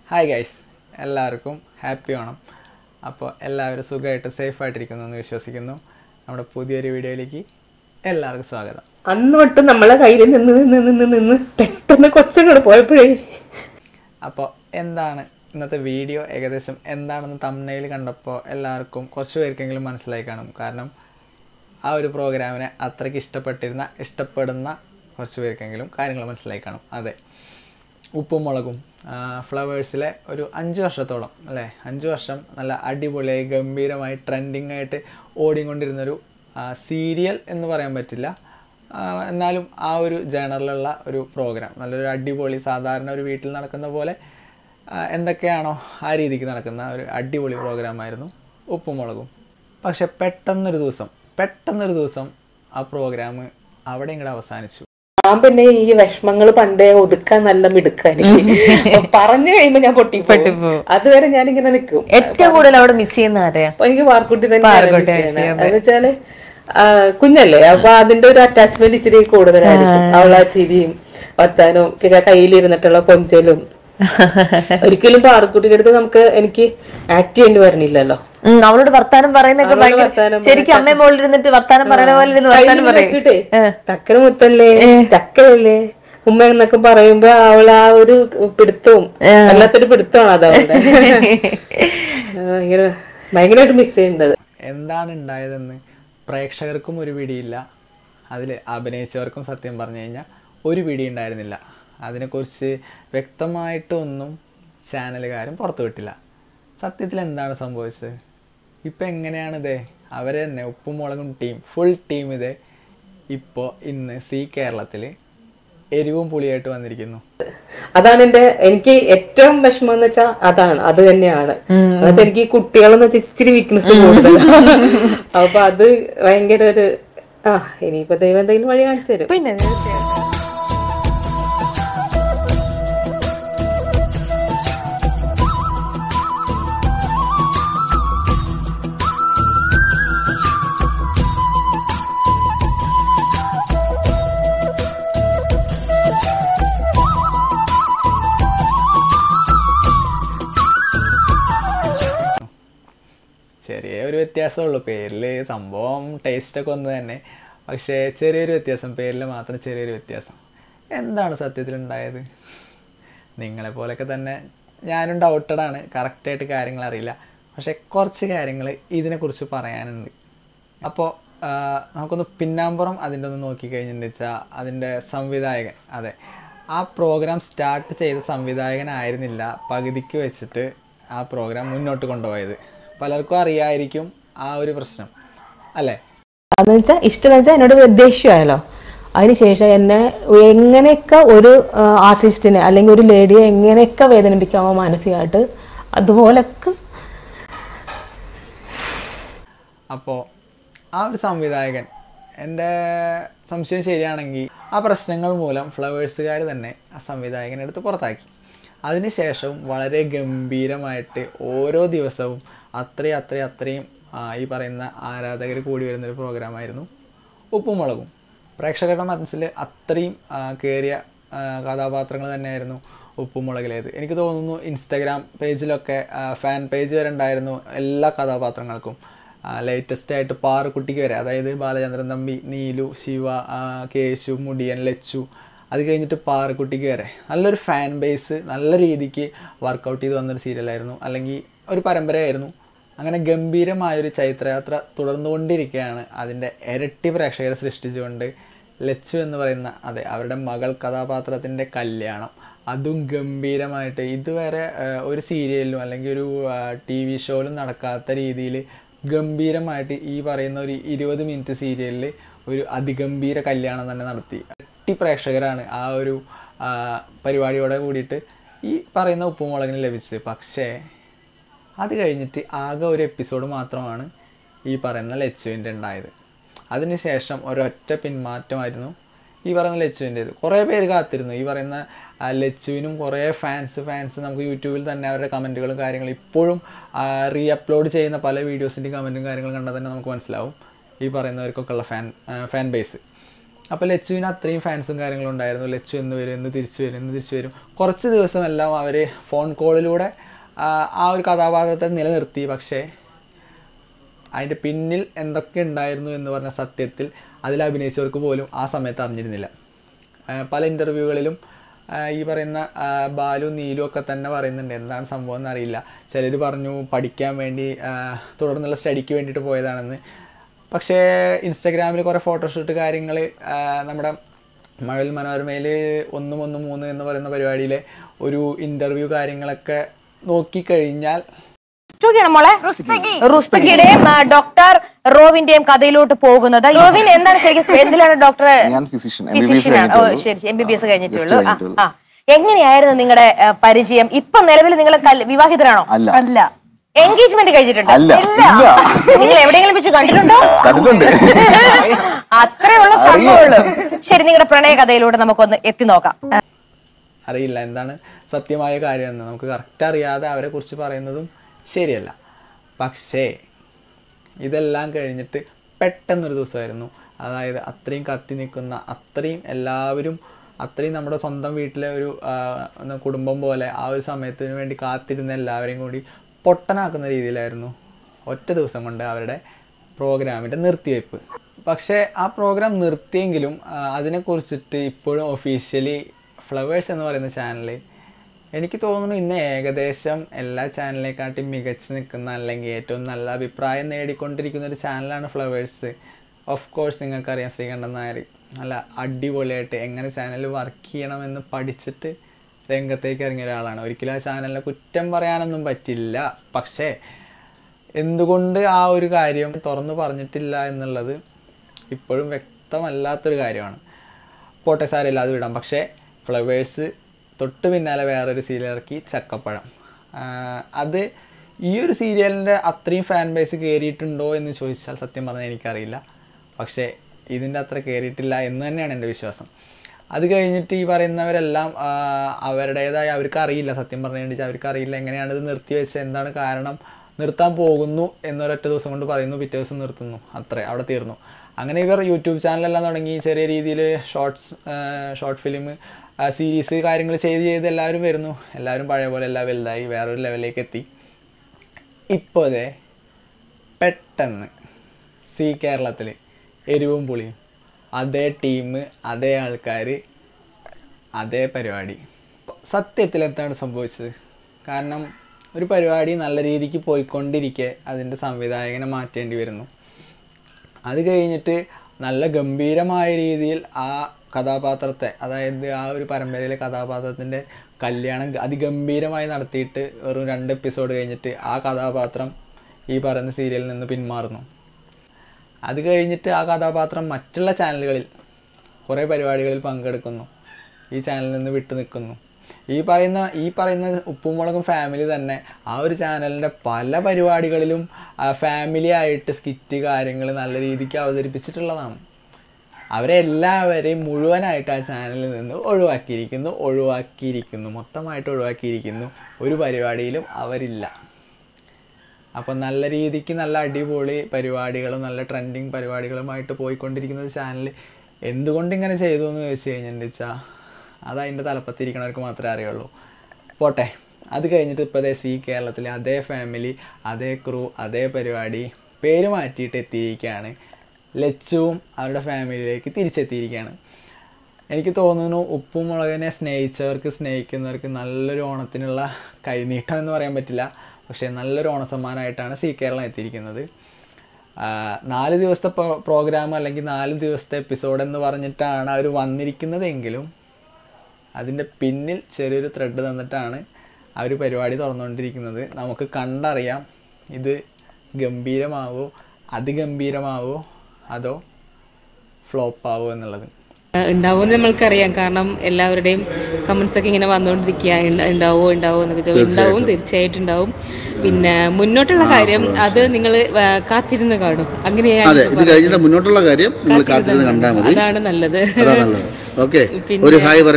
Hi guys എല്ലാവർക്കും happy Onam അപ്പോൾ എല്ലാവരും സുഖമായിട്ട് സേഫായിട്ടിരിക്കുന്നു എന്ന് വിശ്വസിക്കുന്നു നമ്മുടെ പുതിയൊരു വീഡിയോയിലേക്ക് എല്ലാവർക്കും സ്വാഗതം അന്ന് തൊട്ട് നമ്മളെ കയ്യിൽ നിന്ന് നിന്ന് നിന്ന് നിന്ന് പെട്ടെന്ന് കൊച്ചങ്ങോട്ട് പോയപ്പോഴേ അപ്പോൾ എന്താണ് ഇന്നത്തെ വീഡിയോ ഏകദേശം എന്താണെന്ന് തമ്മനയിൽ കണ്ടപ്പോൾ എല്ലാവർക്കും കുറച്ച് പേർക്കെങ്കിലും മനസ്സിലായി കാണും കാരണം ആ ഒരു പ്രോഗ്രാമിനെ അത്രയ്ക്ക് ഇഷ്ടപ്പെട്ടിരുന്ന ഇഷ്ടപ്പെടുന്ന കുറച്ച് പേർക്കെങ്കിലും കാര്യങ്ങൾ മനസ്സിലായി കാണും അതെ ഉപ്പും മുളകും ഫ്ലവേഴ്സിലെ ഒരു അഞ്ച് വർഷത്തോളം അല്ലേ അഞ്ച് വർഷം നല്ല അടിപൊളിയായി ഗംഭീരമായി ട്രെൻഡിങ് ആയിട്ട് ഓടിക്കൊണ്ടിരുന്നൊരു സീരിയൽ എന്ന് പറയാൻ പറ്റില്ല ആ, എന്നാലും ആ ഒരു ജേണറിലുള്ള ഒരു പ്രോഗ്രാം നല്ലൊരു അടിപൊളി സാധാരണ ഒരു വീട്ടിൽ നടക്കുന്ന പോലെ ആ, എന്തൊക്കെയാണോ ആ രീതിക്ക് നടക്കുന്ന ഒരു അടിപൊളി പ്രോഗ്രാമായിരുന്നു ഉപ്പും മുളകും പക്ഷെ പെട്ടെന്നൊരു ദിവസം പെട്ടെന്നൊരു ദിവസം ആ പ്രോഗ്രാം അവിടെ ഇങ്ങോട്ട് അവസാനിച്ചു ഞാൻ പിന്നെ ഈ വിഷമങ്ങൾ പണ്ടേ ഒതുക്കാൻ നല്ല മിടുക്കാൻ പറഞ്ഞു കഴിയുമ്പോ ഞാൻ പൊട്ടിപ്പോകും അതുവരെ ഞാൻ ഇങ്ങനെ നിൽക്കും ഏറ്റവും കൂടുതൽ അവിടെ മിസ് ചെയ്യുന്ന ആരെയാ അപ്പൊ എനിക്ക് വാർക്കുട്ടി തന്നെ വാർക്കുട്ടി എന്ന് വെച്ചാല് ആ, കുഞ്ഞല്ലേ അപ്പൊ അതിന്റെ ഒരു അറ്റാച്ച്മെന്റ് ഇച്ചിരി കൂടുതലായിരിക്കും അവളാ ചിരിയും വർത്താനവും പിന്നെ കയ്യിലിരുന്നിട്ടുള്ള കൊഞ്ചലും ഒരിക്കലും പാറക്കുട്ടിയുടെ അടുത്ത് നമുക്ക് എനിക്ക് ആക്ട് ചെയ്യേണ്ടി വരണില്ലല്ലോ ഉം, അവളോട് വർത്താനം പറയുന്നൊക്കെ അവളോട് ഭയങ്കര വർത്താനം ശരിക്കും അമ്മ മോളിൽ ഇരുന്നിട്ട് വർത്താനം പറയണ പോലെ ഇരുന്ന് വർത്താനം കയ്യിൽ പറയും വെച്ചിട്ടേ ചക്കര മുത്തല്ലേ ചക്കരല്ലേ ഉമ്മ എന്നൊക്കെ പറയുമ്പോ അവൾ ആ ഒരു പിടുത്തവും വല്ലാത്തൊരു പിടുത്തമാണ് അത് അവളുടെ ആ, ഭയങ്കര ഭയങ്കരമായിട്ട് മിസ് ചെയ്യുന്നത് എന്താണ് ഉണ്ടായതെന്ന് പ്രേക്ഷകർക്കും ഒരു പിടിയില്ല അതിൽ അഭിനയിച്ചവർക്കും സത്യം പറഞ്ഞു കഴിഞ്ഞാൽ ഒരു പിടി ഉണ്ടായിരുന്നില്ല അതിനെക്കുറിച്ച് വ്യക്തമായിട്ടൊന്നും ചാനലുകാരും പുറത്തുവിട്ടില്ല സത്യത്തിൽ എന്താണ് സംഭവിച്ചത് ഇപ്പം എങ്ങനെയാണിത് അവരെ തന്നെ ഉപ്പും മുളകും ടീം ഫുൾ ടീം ഇത് ഇപ്പോൾ ഇന്ന് സി കേരളത്തിൽ എരിവും പുളിയായിട്ട് വന്നിരിക്കുന്നു അതാണ് എന്റെ എനിക്ക് ഏറ്റവും വിഷമം എന്ന് വെച്ചാൽ അതാണ് അത് തന്നെയാണ് അതായത് എനിക്ക് ഈ കുട്ടികളെന്ന് വെച്ചാൽ ഇച്ചിരി വീക്ക്നെസ് കൂടുതലാണ് അപ്പൊ അത് ഭയങ്കര ഒരു ആ ഇനിയിപ്പോ ദൈവം എന്തെങ്കിലും വഴി കാണിച്ചു തരും പിന്നെ തീർച്ചയായിട്ടും. ചെറിയ ഒരു വ്യത്യാസമുള്ളൂ പേരിൽ സംഭവം ടേസ്റ്റൊക്കെ ഒന്ന് തന്നെ പക്ഷേ ചെറിയൊരു വ്യത്യാസം പേരിൽ മാത്രം ചെറിയൊരു വ്യത്യാസം എന്താണ് സത്യത്തിൽ ഉണ്ടായത് നിങ്ങളെ പോലെയൊക്കെ തന്നെ ഞാനും ഡൗട്ടഡാണ് കറക്റ്റായിട്ട് കാര്യങ്ങൾ അറിയില്ല പക്ഷേ കുറച്ച് കാര്യങ്ങൾ ഇതിനെക്കുറിച്ച് പറയാനുണ്ട് അപ്പോൾ നമുക്കൊന്ന് പിന്നാമ്പുറം അതിൻ്റെ ഒന്ന് നോക്കിക്കഴിഞ്ഞെന്ന് വെച്ചാൽ അതിൻ്റെ സംവിധായകൻ അതെ ആ പ്രോഗ്രാം സ്റ്റാർട്ട് ചെയ്ത സംവിധായകനായിരുന്നില്ല പകുതിക്ക് വെച്ചിട്ട് ആ പ്രോഗ്രാം മുന്നോട്ട് കൊണ്ടുപോയത് പലർക്കും അറിയായിരിക്കും ആ ഒരു പ്രശ്നം അല്ലേ അതെന്ന് വെച്ചാൽ ഇഷ്ടം വെച്ചാൽ എന്നോട് ദേഷ്യമായല്ലോ അതിനുശേഷം എന്നെ എങ്ങനെയൊക്കെ ഒരു ആർട്ടിസ്റ്റിനെ അല്ലെങ്കിൽ ഒരു ലേഡിയെ എങ്ങനെയൊക്കെ വേദനിപ്പിക്കാമോ മാനസികമായിട്ട് അതുപോലൊക്കെ അപ്പോൾ ആ ഒരു സംവിധായകൻ എൻ്റെ സംശയം ശരിയാണെങ്കിൽ ആ പ്രശ്നങ്ങൾ മൂലം ഫ്ലവേഴ്സുകാർ തന്നെ ആ സംവിധായകനെ എടുത്ത് പുറത്താക്കി അതിനുശേഷം വളരെ ഗംഭീരമായിട്ട് ഓരോ ദിവസവും അത്രയും അത്രയും അത്രയും ആ, ഈ പറയുന്ന ആരാധകർ കൂടി വരുന്നൊരു പ്രോഗ്രാമായിരുന്നു ഉപ്പും മുളകും പ്രേക്ഷകരുടെ മനസ്സിൽ അത്രയും ആ, കയറിയ ആ, കഥാപാത്രങ്ങൾ തന്നെയായിരുന്നു ഉപ്പും മുളകിലേത് എനിക്ക് തോന്നുന്നു ഇൻസ്റ്റഗ്രാം പേജിലൊക്കെ ഫാൻ പേജ് വരെ ഉണ്ടായിരുന്നു എല്ലാ കഥാപാത്രങ്ങൾക്കും ലേറ്റസ്റ്റ് ആയിട്ട് പാറുക്കുട്ടിക്ക് വരെ അതായത് ബാലചന്ദ്രൻ തമ്പി നീലു ശിവ ആ, കേശു മുടിയൻ ലച്ചു അത് കഴിഞ്ഞിട്ട് പാറക്കുട്ടിക്ക് വരെ നല്ലൊരു ഫാൻ ബേസ് നല്ല രീതിക്ക് വർക്കൗട്ട് ചെയ്ത് വന്നൊരു സീരിയലായിരുന്നു അല്ലെങ്കിൽ ഒരു പരമ്പരയായിരുന്നു അങ്ങനെ ഗംഭീരമായൊരു ചൈത്രയാത്ര തുടർന്നുകൊണ്ടിരിക്കുകയാണ് അതിൻ്റെ ഇരട്ടി പ്രേക്ഷകരെ സൃഷ്ടിച്ചുകൊണ്ട് ലച്ചു എന്ന് പറയുന്ന അതെ അവരുടെ മകൾ കഥാപാത്രത്തിൻ്റെ കല്യാണം അതും ഗംഭീരമായിട്ട് ഇതുവരെ ആ, ഒരു സീരിയലിലും അല്ലെങ്കിൽ ഒരു ടി വി ഷോയിലും നടക്കാത്ത രീതിയിൽ ഗംഭീരമായിട്ട് ഈ പറയുന്ന ഒരു ഇരുപത് മിനിറ്റ് സീരിയലിൽ ഒരു അതിഗംഭീര കല്യാണം തന്നെ നടത്തി എട്ടി പ്രേക്ഷകരാണ് ആ ഒരു ആ, പരിപാടിയോടെ കൂടിയിട്ട് ഈ പറയുന്ന ഉപ്പുമുളകിന് ലഭിച്ചത് പക്ഷേ അത് കഴിഞ്ഞിട്ട് ആകെ ഒരു എപ്പിസോഡ് മാത്രമാണ് ഈ പറയുന്ന ലച്ചുവിൻ്റെ ഉണ്ടായത് അതിനുശേഷം ഒരൊറ്റ പിന്മാറ്റമായിരുന്നു ഈ പറയുന്ന ലച്ചുവിൻ്റേത് കുറേ പേര് കാത്തിരുന്നു ഈ പറയുന്ന ആ, ലച്ചുവിനും കുറേ ഫാൻസ് ഫാൻസ് നമുക്ക് യൂട്യൂബിൽ തന്നെ അവരുടെ കമൻറ്റുകളും കാര്യങ്ങളും ഇപ്പോഴും റീ അപ്ലോഡ് ചെയ്യുന്ന പല വീഡിയോസിൻ്റെയും കമൻറ്റും കാര്യങ്ങളും കണ്ടാൽ തന്നെ നമുക്ക് മനസ്സിലാവും ഈ പറയുന്നവർക്കൊക്കെ ഉള്ള ഫാൻ ഫാൻ ബേസ് അപ്പോൾ ലച്ചുവിന് അത്രയും ഫാൻസും കാര്യങ്ങളും ഉണ്ടായിരുന്നു ലച്ചു എന്ന് വരും എന്ന് തിരിച്ചു വരും എന്ന് തിരിച്ചു വരും കുറച്ച് ദിവസമെല്ലാം അവർ ഫോൺ കോളിലൂടെ ആ, ആ ഒരു കഥാപാത്രത്തെ നിലനിർത്തി പക്ഷേ അതിൻ്റെ പിന്നിൽ എന്തൊക്കെ ഉണ്ടായിരുന്നു എന്ന് പറഞ്ഞ സത്യത്തിൽ അതിൽ അഭിനയിച്ചവർക്ക് പോലും ആ സമയത്ത് അറിഞ്ഞിരുന്നില്ല ആ, പല ഇൻ്റർവ്യൂകളിലും ഈ പറയുന്ന ആ, ബാലു നീലു ഒക്കെ തന്നെ പറയുന്നുണ്ട് എന്താണ് സംഭവം എന്നറിയില്ല ചിലർ പറഞ്ഞു പഠിക്കാൻ വേണ്ടി ആ, തുടർന്നുള്ള സ്റ്റഡിക്ക് വേണ്ടിയിട്ട് പോയതാണെന്ന് പക്ഷേ ഇൻസ്റ്റഗ്രാമിൽ കുറേ ഫോട്ടോഷൂട്ട് കാര്യങ്ങൾ നമ്മുടെ മഴവിൽ മനോരമയിൽ ഒന്നും ഒന്ന് മൂന്ന് എന്ന് പറയുന്ന പരിപാടിയിലെ ഒരു ഇൻ്റർവ്യൂ കാര്യങ്ങളൊക്കെ നോക്കിക്കഴിഞ്ഞാൽ റുസ്തുകിയാണ് മോളെ റുസ്തുകിയുടെയും ആ, ഡോക്ടർ റോവിന്റെയും കഥയിലോട്ട് പോകുന്നത് റോവിൻ എന്താണ് ശരിക്കും എന്തിലാണ് ഡോക്ടർ ഞാൻ ഫിസിഷ്യൻ ഫിസിഷ്യൻ ആണ് ഓ ശരി എം ബി ബി എസ് കഴിഞ്ഞിട്ടുള്ളൂ ആ, കഴിഞ്ഞിട്ടുള്ളൂ. ആ എങ്ങനെയായിരുന്നു നിങ്ങളുടെ ആ, പരിചയം ഇപ്പൊ നിലവിൽ നിങ്ങൾ കൽ- വിവാഹിതരാണോ അല്ല. അല്ല എൻഗേജ്മെന്റ് കഴിഞ്ഞിട്ടുണ്ടോ അല്ല ഇല്ല നിങ്ങൾ എവിടെയെങ്കിലും വെച്ച് കണ്ടിട്ടുണ്ടോ കണ്ടിട്ടുണ്ട് അത്രയുള്ള സംഭവമുള്ളൂ ശരി നിങ്ങളുടെ പ്രണയ കഥയിലൂടെ നമുക്കൊന്ന് എത്തി നോക്കാം അറിയില്ല എന്താണ് സത്യമായ കാര്യമെന്ന് നമുക്ക് കറക്റ്റ് അറിയാതെ അവരെ കുറിച്ച് പറയുന്നതും ശരിയല്ല പക്ഷേ ഇതെല്ലാം കഴിഞ്ഞിട്ട് പെട്ടെന്നൊരു ദിവസമായിരുന്നു അതായത് അത്രയും കത്തി നിൽക്കുന്ന അത്രയും എല്ലാവരും അത്രയും നമ്മുടെ സ്വന്തം വീട്ടിലെ ഒരു ആ, ഒന്ന് കുടുംബം പോലെ ആ ഒരു സമയത്തിന് വേണ്ടി കാത്തിരുന്ന എല്ലാവരെയും കൂടി പൊട്ടനാക്കുന്ന രീതിയിലായിരുന്നു ഒറ്റ ദിവസം കൊണ്ട് അവരുടെ പ്രോഗ്രാമിൻ്റെ നിർത്തിവെപ്പ് പക്ഷേ ആ പ്രോഗ്രാം നിർത്തിയെങ്കിലും ആ, അതിനെക്കുറിച്ചിട്ട് ഇപ്പോഴും ഒഫീഷ്യലി ഫ്ലവേഴ്സ് എന്ന് പറയുന്ന ചാനൽ എനിക്ക് തോന്നുന്നു ഇന്ന് ഏകദേശം എല്ലാ ചാനലിനെക്കാട്ടി മികച്ച് നിൽക്കുന്ന അല്ലെങ്കിൽ ഏറ്റവും നല്ല അഭിപ്രായം നേടിക്കൊണ്ടിരിക്കുന്ന ഒരു ചാനലാണ് ഫ്ലവേഴ്സ് ഓഫ് കോഴ്സ് നിങ്ങൾക്കറിയാം ശ്രീകണ്ഠൻ നായർ നല്ല അടിപൊളിയായിട്ട് എങ്ങനെ ചാനൽ വർക്ക് ചെയ്യണമെന്ന് പഠിച്ചിട്ട് രംഗത്തേക്ക് ഇറങ്ങിയ ഒരാളാണ് ഒരിക്കലും ആ ചാനലിനെ കുറ്റം പറയാനൊന്നും പറ്റില്ല പക്ഷേ എന്തുകൊണ്ട് ആ ഒരു കാര്യം തുറന്നു പറഞ്ഞിട്ടില്ല എന്നുള്ളത് ഇപ്പോഴും വ്യക്തമല്ലാത്തൊരു കാര്യമാണ് പോട്ടെ സാരമില്ല അത് വിടാം പക്ഷേ ഫ്ലവേഴ്സ് തൊട്ട് പിന്നാലെ വേറൊരു സീരിയൽ ഇറക്കി ചക്കപ്പഴം ആഹ് അത് ഈ ഒരു സീരിയലിൻ്റെ അത്രയും ഫാൻ ബേസ് കയറിയിട്ടുണ്ടോ എന്ന് ചോദിച്ചാൽ സത്യം പറഞ്ഞാൽ എനിക്കറിയില്ല പക്ഷേ ഇതിൻ്റെ അത്ര കയറിയിട്ടില്ല എന്ന് തന്നെയാണ് എൻ്റെ വിശ്വാസം അത് കഴിഞ്ഞിട്ട് ഈ പറയുന്നവരെല്ലാം ആഹ് അവരുടേതായ അവർക്ക് അറിയില്ല സത്യം പറഞ്ഞു കഴിഞ്ഞാൽ അവർക്ക് അറിയില്ല എങ്ങനെയാണ് ഇത് നിർത്തിവെച്ചത് എന്താണ് കാരണം നിർത്താൻ പോകുന്നു എന്നൊരൊറ്റ ദിവസം കൊണ്ട് പറയുന്നു പിറ്റേ ദിവസം നിർത്തുന്നു അത്രേ അവിടെ തീർന്നു അങ്ങനെ ഇവർ യൂട്യൂബ് ചാനലെല്ലാം തുടങ്ങി ചെറിയ രീതിയിൽ ഷോർട്സ് ഷോർട്ട് ഫിലിം സീരീസ് കാര്യങ്ങൾ ചെയ്ത് ചെയ്ത് എല്ലാവരും വരുന്നു എല്ലാവരും പഴയ പോലെ എല്ലാം വലുതായി വേറൊരു ലെവലിലേക്ക് എത്തി ഇപ്പോൾ അതെ പെട്ടെന്ന് സി കേരളത്തിൽ എരിവും പുളിയും അതേ ടീം അതേ ആൾക്കാർ അതേ പരിപാടി സത്യത്തിൽ എന്താണ് സംഭവിച്ചത് കാരണം ഒരു പരിപാടി നല്ല രീതിക്ക് പോയിക്കൊണ്ടിരിക്കെ അതിൻ്റെ സംവിധായകനെ മാറ്റേണ്ടി വരുന്നു അത് കഴിഞ്ഞിട്ട് നല്ല ഗംഭീരമായ രീതിയിൽ ആ കഥാപാത്രത്തെ അതായത് ആ ഒരു പരമ്പരയിലെ കഥാപാത്രത്തിൻ്റെ കല്യാണം അതിഗംഭീരമായി നടത്തിയിട്ട് വെറും രണ്ട് എപ്പിസോഡ് കഴിഞ്ഞിട്ട് ആ കഥാപാത്രം ഈ പറയുന്ന സീരിയലിൽ നിന്ന് പിന്മാറുന്നു അത് കഴിഞ്ഞിട്ട് ആ കഥാപാത്രം മറ്റുള്ള ചാനലുകളിൽ കുറേ പരിപാടികളിൽ പങ്കെടുക്കുന്നു ഈ ചാനലിൽ നിന്ന് വിട്ടു നിൽക്കുന്നു ഈ പറയുന്ന ഈ പറയുന്ന ഉപ്പും മുളകും ഫാമിലി തന്നെ ആ ഒരു ചാനലിൻ്റെ പല പരിപാടികളിലും ഫാമിലി ആയിട്ട് സ്കിറ്റ് കാര്യങ്ങൾ നല്ല രീതിക്ക് അവതരിപ്പിച്ചിട്ടുള്ളതാണ് അവരെ എല്ലാവരെയും മുഴുവനായിട്ട് ആ ചാനലിൽ നിന്ന് ഒഴിവാക്കിയിരിക്കുന്നു ഒഴിവാക്കിയിരിക്കുന്നു മൊത്തമായിട്ട് ഒഴിവാക്കിയിരിക്കുന്നു ഒരു പരിപാടിയിലും അവരില്ല അപ്പോൾ നല്ല രീതിക്ക് നല്ല അടിപൊളി പരിപാടികളും നല്ല ട്രെൻഡിങ് പരിപാടികളുമായിട്ട് പോയിക്കൊണ്ടിരിക്കുന്ന ഒരു ചാനൽ എന്തുകൊണ്ട് ഇങ്ങനെ ചെയ്തു എന്ന് ചോദിച്ചു കഴിഞ്ഞിട്ടുണ്ടെന്ന് വെച്ചാൽ അത് അതിൻ്റെ തലപ്പത്തിരിക്കണവർക്ക് മാത്രമേ അറിയുള്ളൂ പോട്ടെ അത് കഴിഞ്ഞിട്ട് ഇപ്പോൾ അതേ സി കേരളത്തിലെ അതേ ഫാമിലി അതേ ക്രൂ അതേ പരിപാടി പേര് മാറ്റിയിട്ട് എത്തിയിരിക്കുകയാണ് ലച്ചുവും അവരുടെ ഫാമിലിയിലേക്ക് തിരിച്ചെത്തിയിരിക്കുകയാണ് എനിക്ക് തോന്നുന്നു ഉപ്പും മുളകിനെ സ്നേഹിച്ചവർക്ക് സ്നേഹിക്കുന്നവർക്ക് നല്ലൊരു ഓണത്തിനുള്ള കൈനീട്ടം എന്ന് പറയാൻ പറ്റില്ല പക്ഷേ നല്ലൊരു ഓണസമ്മാനമായിട്ടാണ് സി കേരളം എത്തിയിരിക്കുന്നത് ആ, നാല് ദിവസത്തെ പ്രോഗ്രാം അല്ലെങ്കിൽ നാല് ദിവസത്തെ എപ്പിസോഡ് എന്ന് പറഞ്ഞിട്ടാണ് അവർ വന്നിരിക്കുന്നതെങ്കിലും അതിൻ്റെ പിന്നിൽ ചെറിയൊരു ത്രെഡ് തന്നിട്ടാണ് അവർ പരിപാടി തുറന്നുകൊണ്ടിരിക്കുന്നത് നമുക്ക് കണ്ടറിയാം ഇത് ഗംഭീരമാവോ അതിഗംഭീരമാവോ അതോ ഫ്ലോപ്പാവോ എന്നുള്ളത് ഉണ്ടാവുമെന്ന് നമ്മൾക്കറിയാം കാരണം എല്ലാവരുടെയും കമന്റ്സ് ഒക്കെ ഇങ്ങനെ വന്നുകൊണ്ടിരിക്കുക ഉണ്ട- ഉണ്ടാവോ ഉണ്ടാവോ എന്നൊക്കെ ചോദിച്ചു ഉണ്ടാവും തീർച്ചയായിട്ടും ഉണ്ടാവും പിന്നെ മുന്നോട്ടുള്ള കാര്യം അത് നിങ്ങൾ കാത്തിരുന്ന് കാണും അങ്ങനെയാണ് അതെ ഇത് കഴിഞ്ഞിട്ട് മുന്നോട്ടുള്ള കാര്യം നിങ്ങൾ കാത്തിരുന്ന് കണ്ടാൽ മതി അതാണ് നല്ലത് അതാണ് നല്ലത് ഓക്കെ പിന്നെ- ഒരു ഹായ് പറ